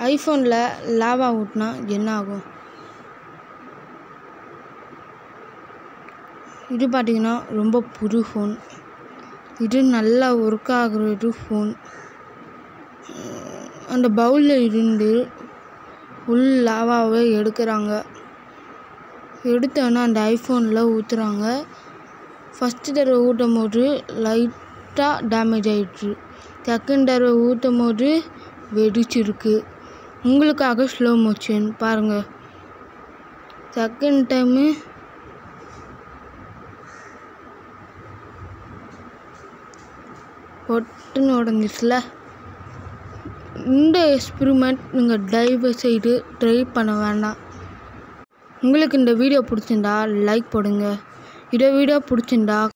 ஐஃபோனில் lava ஊட்டினா என்ன ஆகும் இது பார்த்தீங்கன்னா ரொம்ப புது ஃபோன் இது நல்லா ஒர்க் ஆகுற இது ஃபோன் அந்த பவுலில் இருந்து ஃபுல் லாவாவே எடுக்கிறாங்க எடுத்தோன்னே அந்த ஐஃபோனில் ஊற்றுறாங்க ஃபஸ்ட்டு தடவை ஊட்டும் போது லைட்டாக டேமேஜ் ஆயிடுச்சு செகண்ட் தடவை ஊட்டும் போது வெடிச்சிருக்கு உங்களுக்காக ஸ்லோ மோஷன் பாருங்கள் செகண்ட் டைமு பொட்டுன்னு உடஞ்சிச்சுல இந்த எக்ஸ்பிரிமெண்ட் நீங்கள் தயவு செய்து ட்ரை பண்ண வேண்டாம் உங்களுக்கு இந்த வீடியோ பிடிச்சிருந்தா லைக் போடுங்க இந்த வீடியோ பிடிச்சிருந்தா